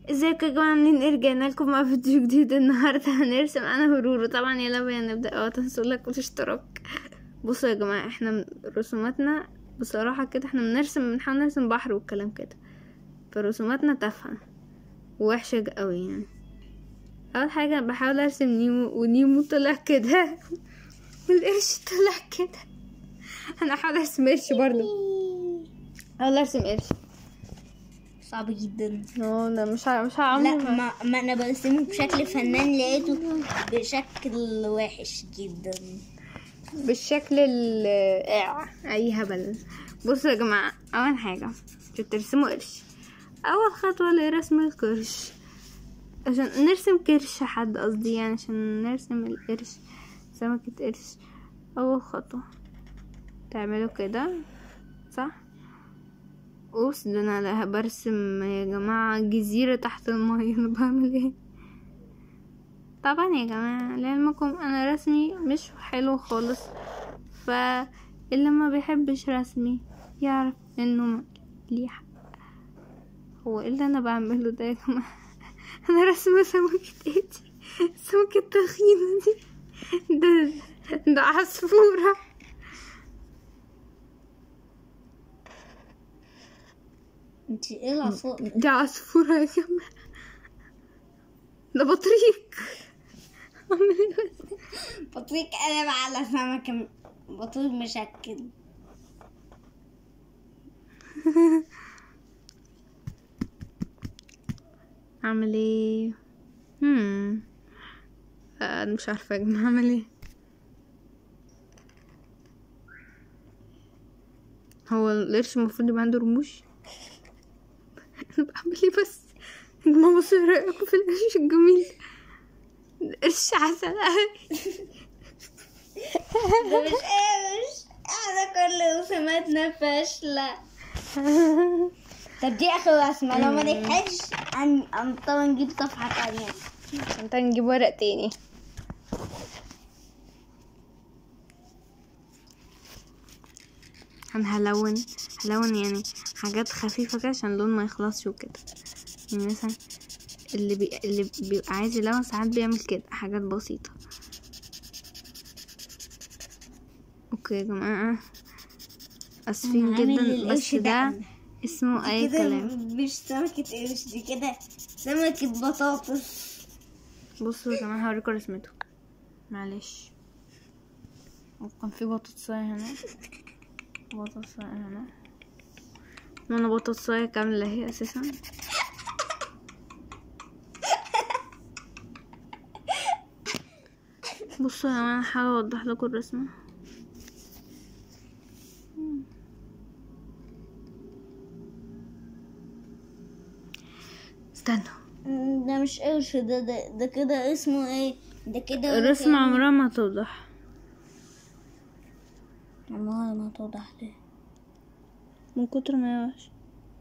ازيكم يا جماعة عاملين ايه رجعنا لكم مع فيديو جديد النهاردة هنرسم انا ورورو طبعا يلا بينا نبدأ اه تنسوا لايك والاشتراك بصوا يا جماعة احنا من- رسوماتنا بصراحة كده احنا بنرسم بنحاول نرسم بحر والكلام كده فرسوماتنا تافهة ووحشة قوي يعني اول حاجة بحاول ارسم نيمو ونيمو طلع كده والقرش طلع كده انا هحاول ارسم قرش برضه هحاول ارسم قرش صعب جدا اه ده مش ه- مش هعمل لا ما, ما انا برسمه بشكل فنان لقيته بشكل وحش جدا بالشكل القاع اي هبل بصوا يا جماعه اول حاجه عشان ترسموا قرش اول خطوه لرسم القرش عشان نرسم كرش حد قصدي يعني عشان نرسم القرش سمكة قرش اول خطوه تعملوا كده صح اوبس ده انا لا برسم يا جماعه جزيره تحت الميه انا بعمل ايه طبعا يا جماعة لعلمكم انا رسمي مش حلو خالص فاللي ما بيحبش رسمي يعرف انه ليه حق هو ايه اللي انا بعمله ده يا جماعة انا رسمة سمكة ايه دي السمكة التخينة دي ده ده عصفورة انت ايه العصفور دي عصفورة يا جماعة ده بطريق اعمل ايه بس؟ بطريق قلب على سمكة بطريق مشكل اعمل ايه هم آه، انا مش عارفه يا جماعه اعمل ايه هو القرش المفروض يبقى عنده رموش انا بعمل ايه بس يا جماعه بصوا ايه رايكم في القرش الجميل قرش عسل أوي. ده مش قرش احنا كل رسوماتنا فاشلة طب دي اخر رسمة لو ما نجحتش هن- هنضطر نجيب صفحة تانية عشان تعالى نجيب ورق تاني انا هلون هلون يعني حاجات خفيفة كده عشان اللون ما يخلصش وكده يعني مثلا اللي بي... اللي بيبقى عايز يلون ساعات بيعمل كده حاجات بسيطة اوكي يا جماعة اسفين أنا عامل جدا القرش بس ده دقن. اسمه اي كده كلام مش سمكة قرش دي كده سمكة بطاطس بصوا يا جماعة هوريكم رسمته معلش وكان في بطاطساية هنا بطاطساية هنا وانا بطاطساية كاملة هي اساسا بصوا يا جماعة هحاول اوضح لكم الرسمة استنوا ده مش قرش ده ده, ده كده اسمه ايه ده كده الرسمة عمرها ما توضح عمرها ما توضح ليه من كتر ما هي وحشة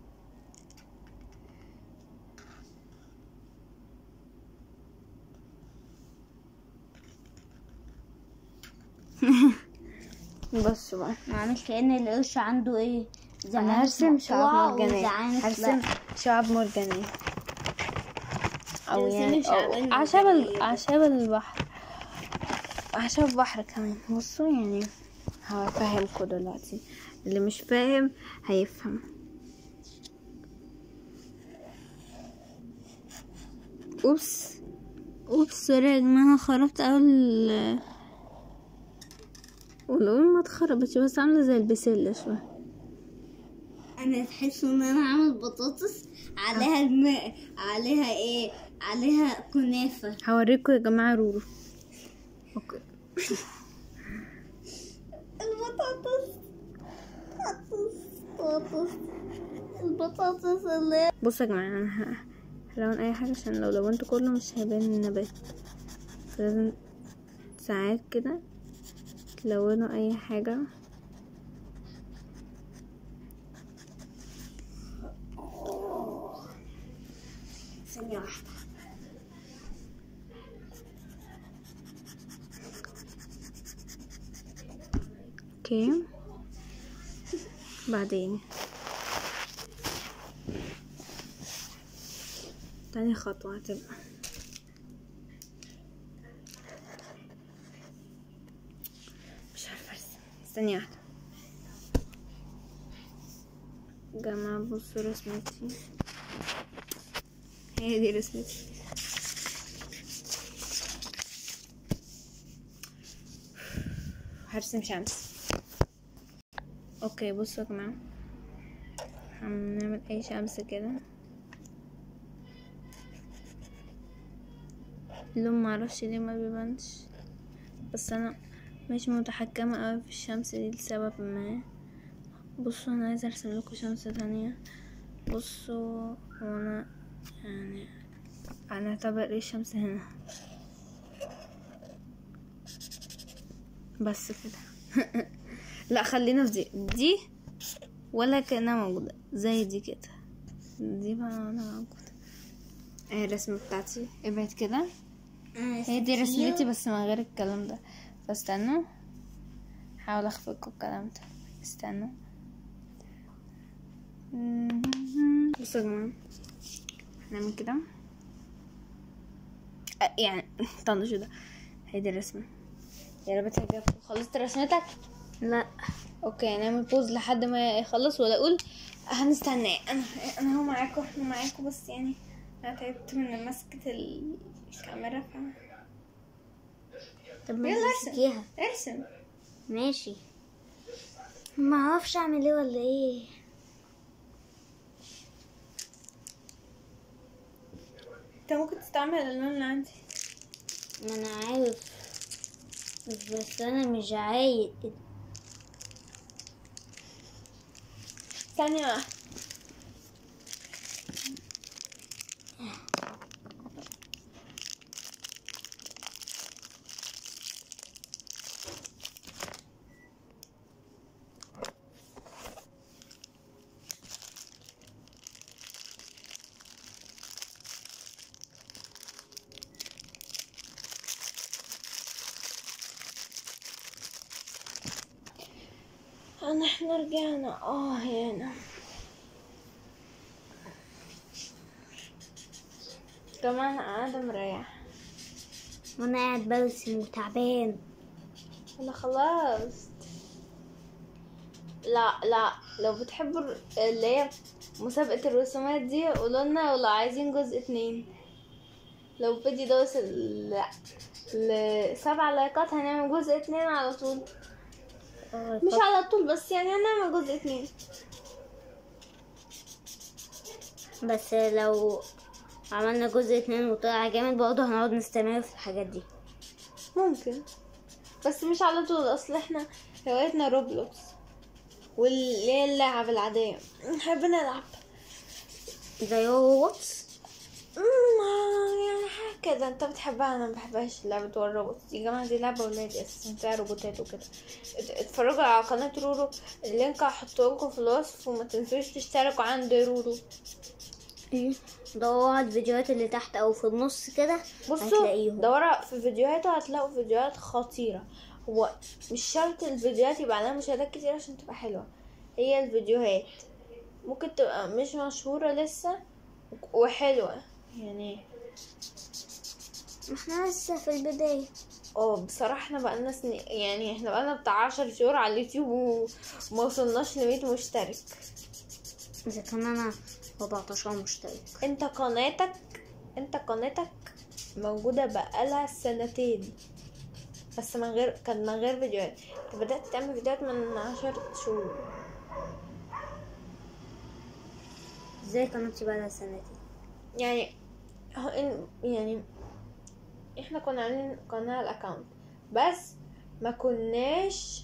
بص بقى معلش كأن القرش عنده ايه انا هرسم شعاب مرجانية هرسم هرسم شعاب مرجانية او ترسمي يعني شعاب أو اعشاب ال- مرجانية. اعشاب البحر اعشاب بحر كمان بصوا يعني هفهمكم دلوقتي اللي مش فاهم هيفهم اوبس اوبس سوري يا جماعة أنا خربت اول ولو ما اتخربتش بس عاملة زي البسلة شوية انا تحس ان انا عامل بطاطس عليها الماء عليها ايه عليها كنافة هوريكم يا جماعة رورو اوكي البطاطس بطاطس بطاطس البطاطس اللي بصوا يا جماعة انا ه- هلون اي حاجة عشان لو لونت كله مش هيبان النبات فلازم ساعات كده تلونوا اي حاجة ثانية واحدة اوكي بعدين تاني خطوة هتبقى مش عارفة ارسم استني واحدة جماعة بصوا رسمتي هي دي رسمتي هرسم شمس اوكي بصوا يا جماعة هنعمل اي شمس كده اللون معرفش ليه ما بيبانش بس انا مش متحكمة اوي في الشمس دي لسبب ما بصوا انا عايزة ارسم لكم شمس تانية بصوا وانا يعني انا اعتبر ايه الشمس هنا بس كده لا خلينا في دي دي ولا كأنها موجودة زي دي كده دي بقى انا موجودة اهي الرسمة بتاعتي ابعد كده هي دي رسمتي بس من غير الكلام ده فاستنوا حاول اخفيكوا الكلام ده استنوا بصوا يا جماعة هنعمل كده أه، يعني طنشوا ده هي دي الرسمة يا رب تعجبكم خلصت رسمتك لا اوكي نعمل بوز لحد ما يخلص ولا اقول هنستناه انا انا هو معاكم احنا معاكم بس يعني انا تعبت من مسكة الكاميرا ف طب ما يلا ارسم. تمسكيها ارسم ماشي ما اعرفش اعمل ايه ولا ايه انت ممكن تستعمل الالوان اللي عندي ما انا عارف بس انا مش عايز ثانية واحدة انا احنا رجعنا اه هنا كمان قاعدة مريح وانا قاعد برسم وتعبان انا خلاص لا لا لو بتحبوا الر- اللي هي مسابقة الرسومات دي قولوا لنا ولو عايزين جزء اتنين لو الفيديو ده وصل ل لسبع لايكات هنعمل جزء اتنين على طول مش على طول بس يعني هنعمل جزء اتنين بس لو عملنا جزء اتنين وطلع جامد برضه هنقعد نستمر في الحاجات دي ممكن بس مش على طول اصل احنا هوايتنا روبلوكس واللي هي اللعب العادية نحب نلعب زي روبوتس أمم، يعني حاجة كده انت بتحبها انا ما بحبهاش لعبة الروبوت يا جماعة دي لعبة ولادي اساسا فيها روبوتات وكده ات- اتفرجوا على قناة رورو اللينك هحطه لكم في الوصف وما تنسوش تشتركوا عند رورو دوروا على الفيديوهات اللي تحت او في النص كده بصوا هتلاقيهم دوروا في فيديوهاته هتلاقوا فيديوهات خطيرة هو مش شرط الفيديوهات يبقى عليها مشاهدات كتير عشان تبقى حلوة هي الفيديوهات ممكن تبقى مش مشهورة لسه وحلوة يعني احنا لسه في البداية اه بصراحة احنا بقالنا سنين يعني احنا بقالنا بتاع عشر شهور على اليوتيوب وما وصلناش لمية مشترك اذا كان انا 14 مشترك انت قناتك انت قناتك موجودة بقالها سنتين بس من غير كان من غير فيديوهات بدأت تعمل فيديوهات من عشر شهور ازاي قناتي بقالها سنتين يعني هو إن- يعني احنا كنا عاملين قناة على الاكونت بس ما كناش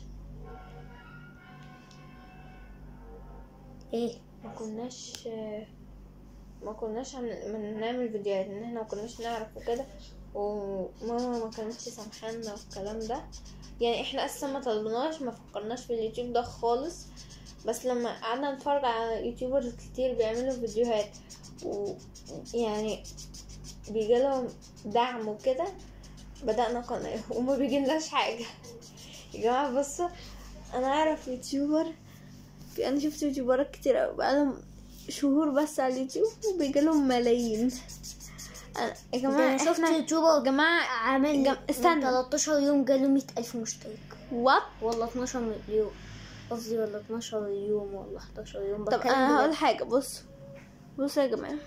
ايه ما كناش ما كناش عم- من نعمل فيديوهات ان احنا ما كناش نعرف وكده وماما ما كانتش سامحانا والكلام ده يعني احنا اصلا ما طلبناش ما فكرناش في اليوتيوب ده خالص بس لما قعدنا نتفرج على يوتيوبرز كتير بيعملوا فيديوهات ويعني بيجيلهم دعم وكده بدأنا قناة وما بيجيلناش حاجة يا جماعة بصوا انا اعرف يوتيوبر في انا شفت يوتيوبرات كتير أوي بقالهم شهور بس على اليوتيوب وبيجيلهم ملايين أنا- يا ده جماعة انا شفت احنا يوتيوبر يا جماعة عامل جم- من استنى. 13 يوم جاله 100 ألف مشترك وات والله 12 مليون قصدي ولا 12 يوم ولا 11 يوم طب بتكلم انا هقول بجد. حاجة بص بصوا يا جماعة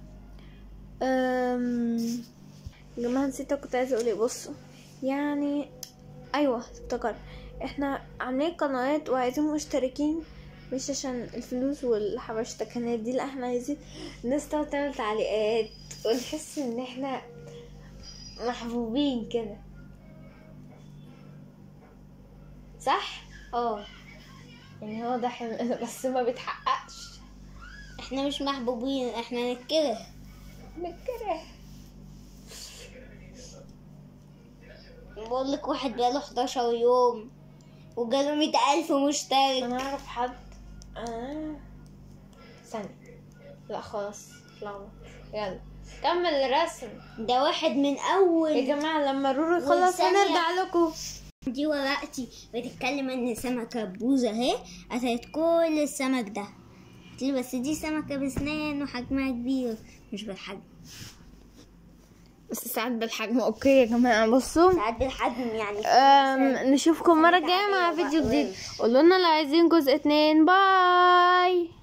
أم... يا جماعة نسيت كنت عايزة اقول ايه بصوا يعني ايوه افتكرت احنا عاملين قنوات وعايزين مشتركين مش عشان الفلوس والحبشتكنات دي لا احنا عايزين الناس تقعد تعمل تعليقات ونحس ان احنا محبوبين كده صح اه يعني هو ده حلم بس ما بيتحققش احنا مش محبوبين احنا نتكره نكره بقول لك واحد بقاله 11 يوم وجاله 100 ألف مشترك انا اعرف حد اه ثانية لا خلاص اتلخبط يلا كمل الرسم ده واحد من يا أول جماعة لما رورو يخلص والثانية- هنرجع لكم دي ورقتي بتتكلم ان سمكة بوزة اهي قتلت كل السمك ده قلت له بس دي سمكة بسنان وحجمها كبير مش بالحجم بس ساعات بالحجم اوكي يا جماعة بصوا ساعات بالحجم يعني أم نشوفكم مرة جاية مع فيديو جديد قولوا لنا لو عايزين جزء اتنين باي